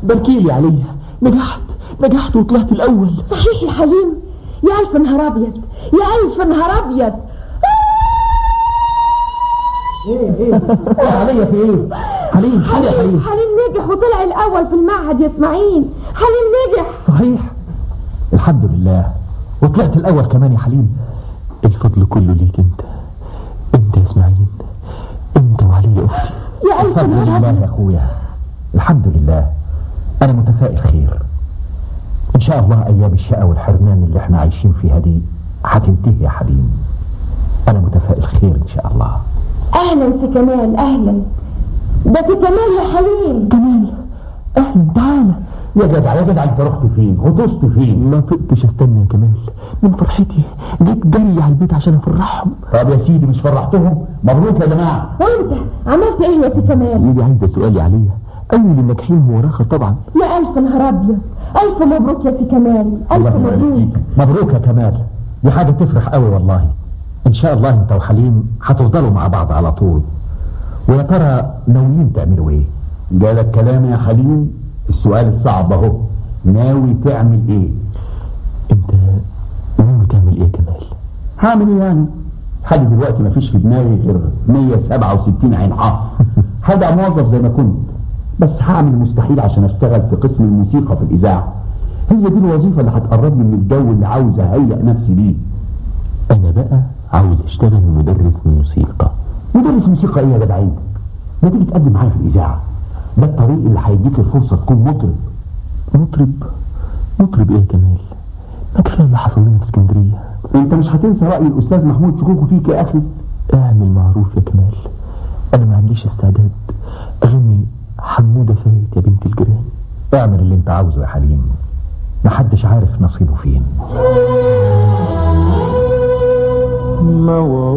باركيلي عليا نجحت نجحت وطلعت الاول صحيح يا حليم يا الف نهار ابيض يا الف نهار ابيض ايه ايه عليا في ايه حليم حليم يا حليم حليم نجح وطلع الاول في المعهد يا اسماعيل حليم نجح صحيح الحمد لله وطلعت الاول كمان يا حليم الفضل كله ليك انت انت يا اسماعيل انت وعلي اختي يا الف الحمد نهار لله ابيض يا اخويا الحمد لله انا متفائل خير ان شاء الله ايام الشقاء والحرمان اللي احنا عايشين فيها دي هتنتهي يا حليم انا متفائل خير ان شاء الله اهلا في كمال اهلا ده في كمال يا حليم كمال اهلا تعالى يا جدع يا جدع انت رحت فين غطست فين ما طقتش استنى يا كمال من فرحتي جيت جري على البيت عشان افرحهم طب يا سيدي مش فرحتهم مبروك يا جماعه وانت عملت ايه يا سي كمال يجي عايزه سؤالي عليا اول الناجحين هو راخر طبعا يا الف نهار ابيض الف مبروك يا سي كمال الف الله يبارك مبروك فيك. مبروك يا كمال دي حاجه تفرح قوي والله ان شاء الله انت وحليم هتفضلوا مع بعض على طول ويا ترى ناويين تعملوا ايه جالك كلام يا حليم السؤال الصعب اهو ناوي تعمل ايه انت ناوي تعمل ايه يا كمال هعمل ايه يعني لحد دلوقتي مفيش في دماغي غير 167 عين حق هبقى موظف زي ما كنت بس هعمل مستحيل عشان اشتغل في قسم الموسيقى في الاذاعه هي دي الوظيفه اللي هتقربني من الجو اللي عاوز اهيئ نفسي ليه انا بقى عاوز اشتغل مدرس موسيقى مدرس موسيقى ايه يا جدع انت ما تيجي تقدم معايا في الاذاعه ده الطريق اللي هيديك الفرصه تكون مطرب مطرب مطرب ايه يا كمال ما كفايه اللي حصل لنا في اسكندريه انت مش هتنسى راي الاستاذ محمود شكوكو فيك يا اخي اعمل معروف يا كمال انا ما عنديش استعداد اغني حموده فايت يا بنت الجيران اعمل اللي انت عاوزه يا حليم محدش عارف نصيبه فين موعود